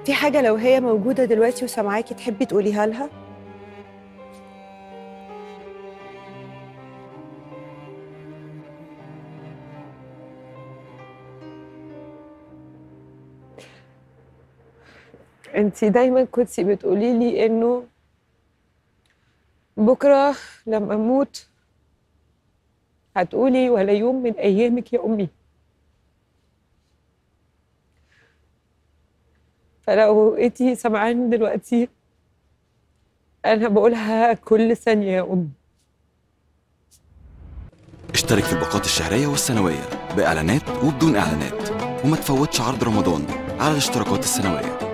في حاجة لو هي موجودة دلوقتي وسامعاكي تحبي تقوليها لها؟ انتي دايما كنتي بتقولي لي انه بكرة لما اموت هتقولي ولا يوم من ايامك يا امي فلو انتي سامعاني دلوقتي انا بقولها كل ثانية يا امي اشترك في الباقات الشهرية والسنوية بإعلانات وبدون إعلانات وما تفوتش عرض رمضان على الاشتراكات السنوية